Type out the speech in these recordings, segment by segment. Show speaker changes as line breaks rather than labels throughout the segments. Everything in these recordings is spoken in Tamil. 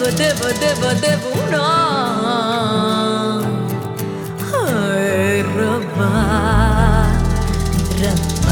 தேவ தேவ தேவுனா ஹாய் ரப்பா ரப்பா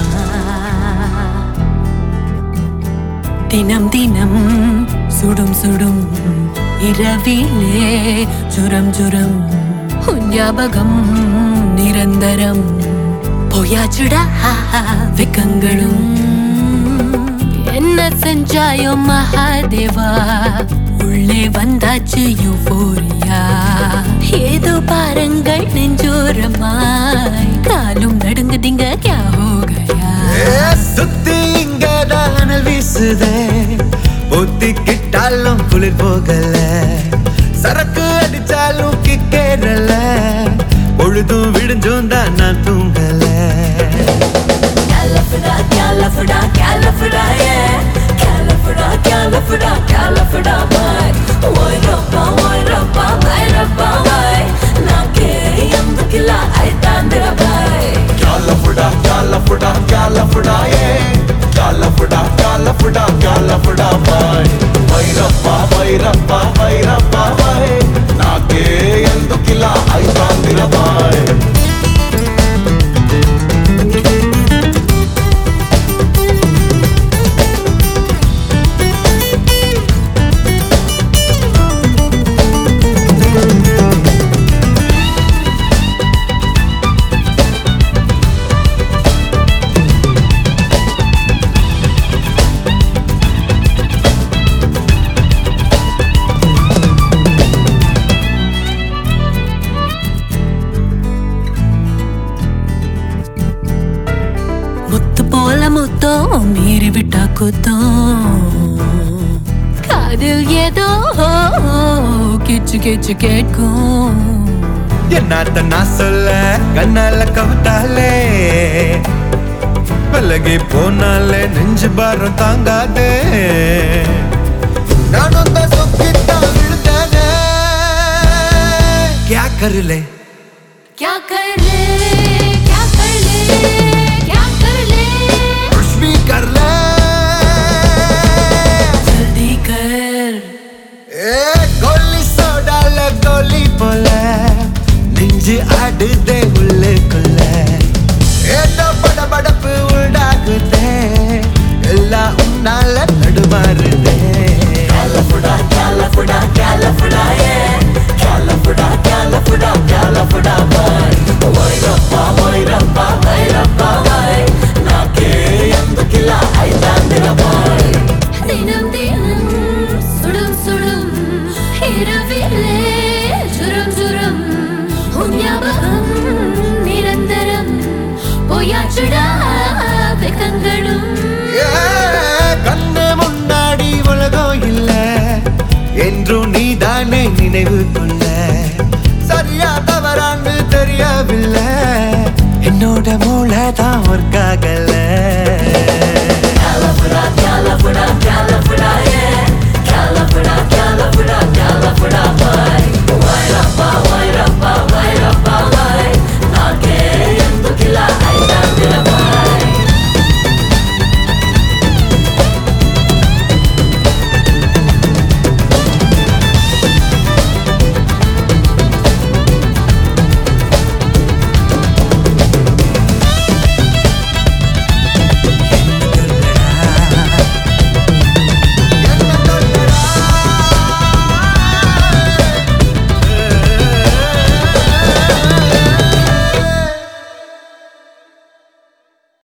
தினம் தினம் சுடும் சுடும் இரவிலே ஜுரம் ஜுரம் உன் ஞாபகம் நிரந்தரம் போயாச்சுடா வெக்கங்களும் என்ன செஞ்சாயோ மகாதேவா உள்ளே வந்தாச்சு யூஃபோரியா ஏதோ பாருங்கள் நெஞ்சோரமாய் காலும் நடுங்குதிங்க கியா ஹோ கயா
சுத்தி இங்கதான் அனல் வீசுதே ஒத்திக்கிட்டாலும் குளிர் போகல சரக்கு அடிச்சாலும் கிக்கேறல பொழுதும் விடிஞ்சும் தான் நான் தூங்கல
Calafida, Calafida, Calafida, yeah. Calafida, Calafida, Calafida, boy. Oi, rappa, oi, rappa, oi, rappa, oi. నాకే ఎందుకిలా అయితాందిరా boy
Calafida, Calafida, Calafida, yeah. Calafida, Calafida, Calafida, boy. Vairappa Vairappa Vairappa boy నాకే ఎందుకిలా అయితాందిర బాయ్
முத்து போல முத்தம் மீறி விட்டா குத்தம் காதில் ஏதோ கிச்சு கிச்சு கேட்கும்
என்னத்த நான் சொல்ல கண்ணால கவிட்டாலே விலகி போனாலே நெஞ்சு பாரம் தாங்காதே நானும் தான் சொக்கித்தான் விழுந்தேனே क्या कर ले
क्या कर ले क्या कर ले क्या कर ले
कुछ भी कर ले
जल्दी कर
ஏ கோலி சோடால கோலி போல நெஞ்சு ஆடுதே உள்ளுக்குள்ள ஏதோ படபடப்பு உண்டாகுதே எல்லாம் உன்னால நடுமாறுதே கேலஃபுடா கேலஃபுடா கேலஃபுடா ஏ கேலஃபுடா கேலஃபுடா கேலஃபுடா பாய் வைரப்பா வைரப்பா வைரப்பா பாய் నాకే ఎందుకిలా అయితాందిరా బాయ్
தினம் தினம் சுடும் சுடும் இரவிலே ஜுரம் ஜுரம் உன் ஞாபகம் நிரந்தரம் போயாச்சுடா வெக்கங்களும்
ஏ, கண்ணு முன்னாடி உலகம் இல்ல என்றும் நீதானே நினைவுக்குள்ள சரியா தவறான்னு தெரியவில்லை என்னோட மூளை தான் ஒர்க் ஆகல